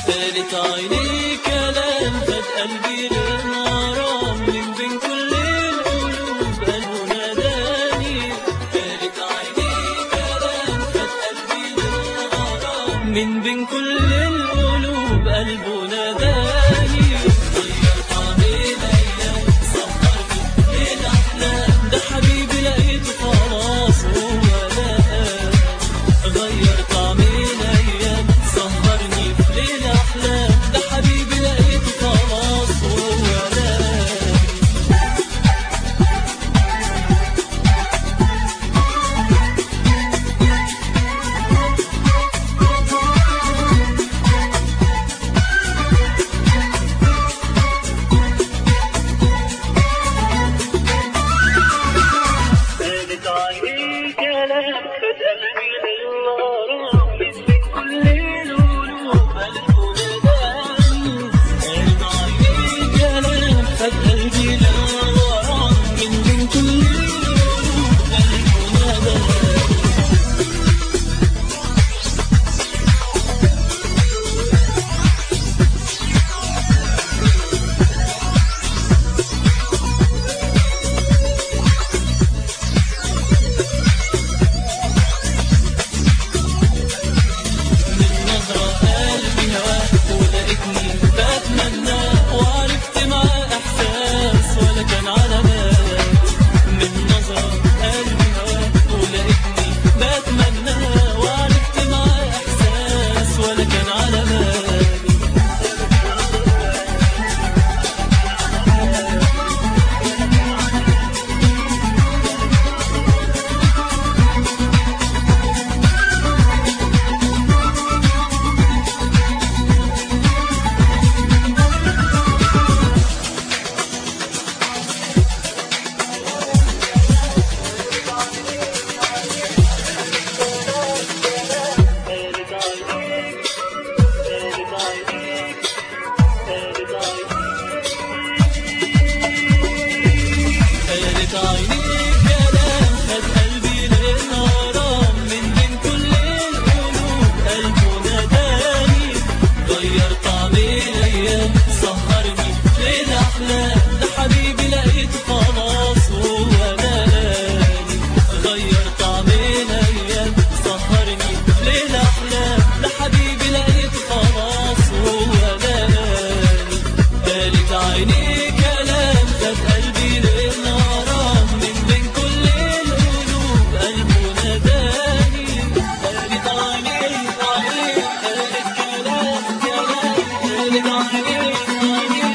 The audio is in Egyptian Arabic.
قالت عيني كلام خد قلبي للغرام من بين كل القلوب قلبه ناداني قالت عيني كلام خد قلبي للغرام من بين كل القلوب قلبه ناداني غير طعم الايام صبرني للاحلام ده حبيبي لقيته خلاص هو لقى غير طعم الايام سهرني في ليل احلام ده حبيبي لقيته خلاص هو لقى قالت عيني كلام خد قلبي للغرام من بين كل القلوب قلبه نداني قالت عيني كلام خد قلبي للغرام من بين كل القلوب قلبه نداني من نظرة قلبي هواه ولقيتني بتمنى وعرفت معاه إحساس ولا كان على بالي من نظرة قلبي هواه ولقيتني بتمنى وعرفت معاه إحساس ولا كان على بالي قالت عينيك قالت عينيك قالت قالت عينيك كلام خد قلبي للغرام من بين كل القلوب قلبه ناداني غير طعم الايام سهرني ليل احلام ده حبيبي لقيته خلاص هو لقاني غير طعم الايام سهرني ليل احلام ده حبيبي لقيته خلاص هو لقاني قالت عيني كلام خد قلبي للغرام من بين كل القلوب قلبه ناداني قالت عيني عيني قالت كلام كلام قالت عيني عيني